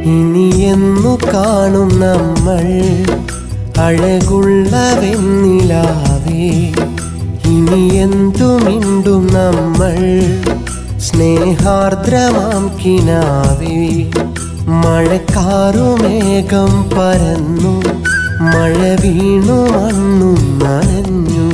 ഇനി എന്നു കാണും നമ്മൾ അഴകുള്ള വെണ്ണിലാവേ ഇനി എന്തു മിണ്ടും നമ്മൾ സ്നേഹാർദ്രമാം കിനാവേ മഴക്കാറുമേഘം പരന്നു മഴ വീണു മണ്ണും നനഞ്ഞു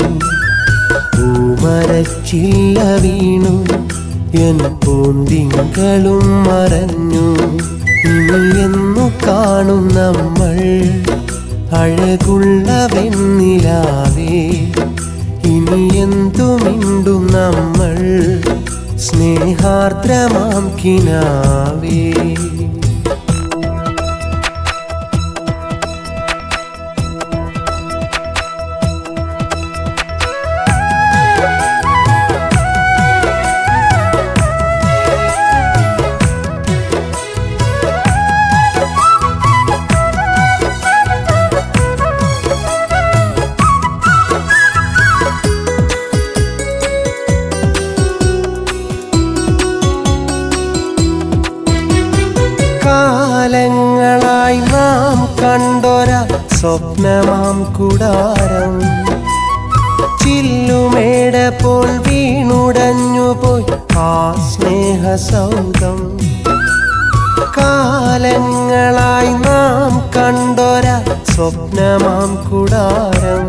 പൂമരച്ചില്ല വീണു എൻ പൂന്തിങ്കളും മറഞ്ഞു ഇനി എന്നു കാണും നമ്മൾ അഴകുള്ള വെണ്ണിലാവേ ഇനി എന്തു മിണ്ടും നമ്മൾ സ്നേഹാർദ്രമാം കിനാവേ കാലങ്ങളായി നാം കണ്ടൊര സ്വപ്നമാം കുടാരം ചില്ലുമേട പോൽ വീണുടഞ്ഞു പോയി ആ സ്നേഹ സൗധം കാലങ്ങളായി നാം കണ്ടൊര സ്വപ്നമാം കുടാരം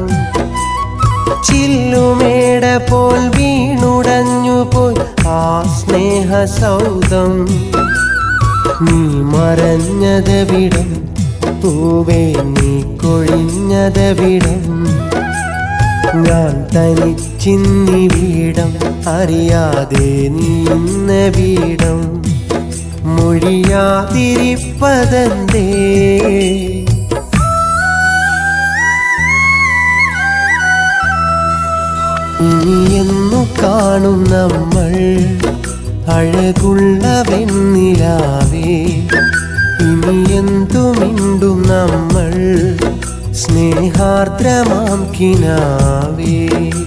ചില്ലുമേട പോൽ വീണുടഞ്ഞു പോയി ആ സ്നേഹ സൗധം നീ മറഞ്ഞതവിടം പൂവേ നീ കൊഴിഞ്ഞതവിടം ഞാൻ തനിച്ചിന്നി വീടം അറിയാതെ നീ ഇന്ന വീടം മൊഴിയാതിരിപ്പതന്തേ ഇനി എന്നു കാണും നമ്മൾ അഴകുള്ള വെണ്ണിലാവേ ഇനി എന്തു മിണ്ടും നമ്മൾ സ്നേഹാർദ്രമാം കിനാവേ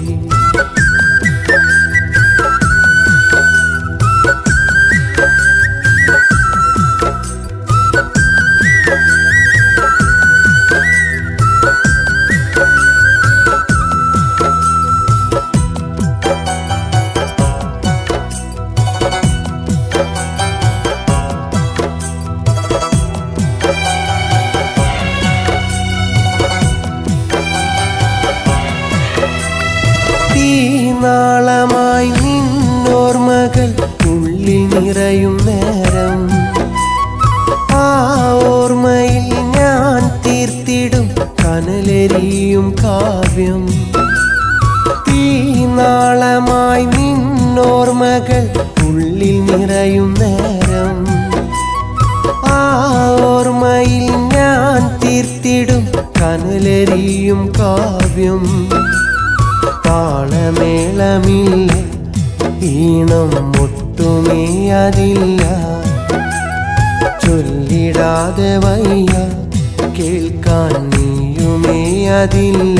തീനാളമായി നിന്നോർമകൾ ഉള്ളിൽ നിറയും നേരം ആ ഓർമ്മയിൽ ഞാൻ തീർത്തിടും കനലെരിയും കാവ്യം തീനാളമായി നിന്നോർമകൾ ഉള്ളിൽ നിറയും നേരം ആ ഓർമ്മയിൽ ഞാൻ തീർത്തിടും കനലെരിയും കാവ്യം താളമേളമില്ല ഈണം ഒട്ടുമേ അതില്ല ചൊല്ലിടാതെ വയ്യ കേൾക്കാൻ നീയുമേ അതില്ല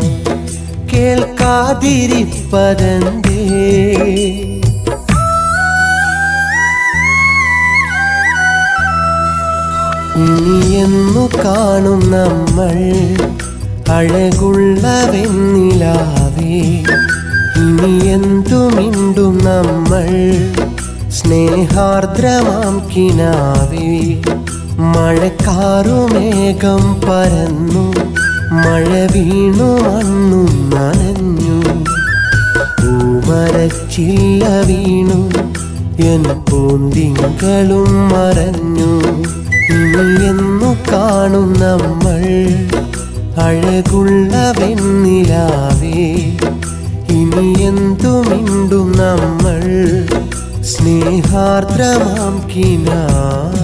കേൾക്കാതിരിപ്പതന്തേ ഇനി എന്നു കാണും നമ്മൾ അഴകുള്ള വെണ്ണിലാവേ ഇനി എന്തു മിണ്ടും നമ്മൾ സ്നേഹാർദ്രമാം കിനാവേ മഴക്കാറുമേഘം പരന്നു മഴ വീണു മണ്ണും നനഞ്ഞു പൂമരച്ചില്ല വീണു എൻ പൂന്തിങ്കളും മറഞ്ഞു ഇനി എന്നു കാണും നമ്മൾ അഴകുള്ള വെണ്ണിലാവേ ഇനി എന്തു മിണ്ടും നമ്മൾ സ്നേഹാർദ്രമാം കിനാ